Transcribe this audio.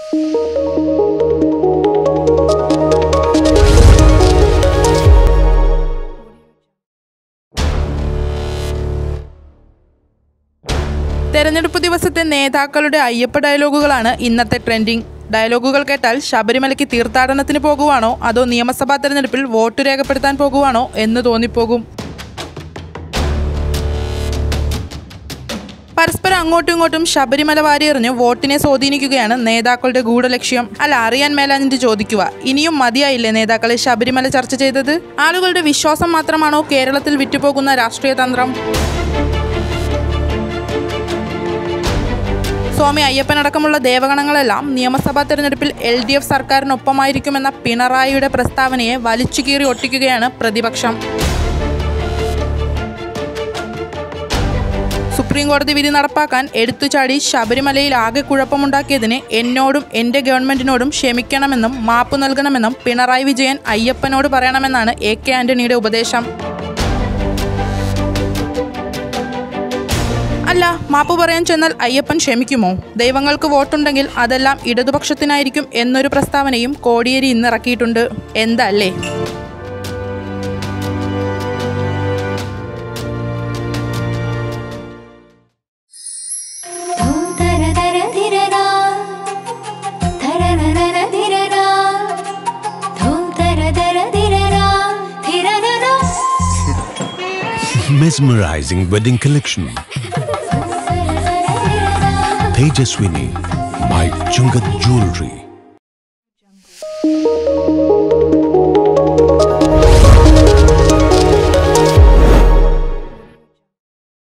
തെരഞ്ഞെടുപ്പ് ദിവസത്തെ നേതാക്കളുടെ അയ്യപ്പ ഡയലോഗുകളാണ് ഇന്നത്തെ ട്രെൻഡിംഗ് ഡയലോഗുകൾ കേട്ടാൽ ശബരിമലയ്ക്ക് തീർത്ഥാടനത്തിന് പോകുവാണോ അതോ നിയമസഭാ തെരഞ്ഞെടുപ്പിൽ വോട്ട് രേഖപ്പെടുത്താൻ പോകുവാണോ എന്ന് തോന്നിപ്പോകും പരസ്പരം അങ്ങോട്ടും ഇങ്ങോട്ടും ശബരിമല വാരിയെറിഞ്ഞ് വോട്ടിനെ സ്വാധീനിക്കുകയാണ് നേതാക്കളുടെ ഗൂഢലക്ഷ്യം അല്ല അറിയാൻ മേലാഞ്ഞിട്ട് ചോദിക്കുക ഇനിയും മതിയായില്ലേ നേതാക്കളെ ശബരിമല ചർച്ച ചെയ്തത് ആളുകളുടെ വിശ്വാസം മാത്രമാണോ കേരളത്തിൽ വിറ്റുപോകുന്ന രാഷ്ട്രീയ തന്ത്രം സ്വാമി അയ്യപ്പനടക്കമുള്ള ദേവഗണങ്ങളെല്ലാം നിയമസഭാ തെരഞ്ഞെടുപ്പിൽ എൽ ഡി എഫ് സർക്കാരിനൊപ്പമായിരിക്കുമെന്ന പിണറായിയുടെ പ്രസ്താവനയെ വലിച്ചുകീറി ഒട്ടിക്കുകയാണ് പ്രതിപക്ഷം സുപ്രീം കോടതി വിധി നടപ്പാക്കാൻ എടുത്തുചാടി ശബരിമലയിൽ ആകെ കുഴപ്പമുണ്ടാക്കിയതിന് എന്നോടും എൻ്റെ ഗവൺമെന്റിനോടും ക്ഷമിക്കണമെന്നും മാപ്പ് നൽകണമെന്നും പിണറായി വിജയൻ അയ്യപ്പനോട് പറയണമെന്നാണ് എ കെ ആന്റണിയുടെ ഉപദേശം അല്ല മാപ്പ് പറയാൻ ചെന്നാൽ അയ്യപ്പൻ ക്ഷമിക്കുമോ ദൈവങ്ങൾക്ക് വോട്ടുണ്ടെങ്കിൽ അതെല്ലാം ഇടതുപക്ഷത്തിനായിരിക്കും എന്നൊരു പ്രസ്താവനയും കോടിയേരി ഇന്നിറക്കിയിട്ടുണ്ട് എന്താ അല്ലേ ധൂം തര തര ധിരരാ. ധരരരര ധിരരാ. ധൂം തര തര ധിരരാ. ധിരരരാ. Mesmerizing wedding collection. സരസര ധിരരാ. Tejaswini by Chungat Jewelry.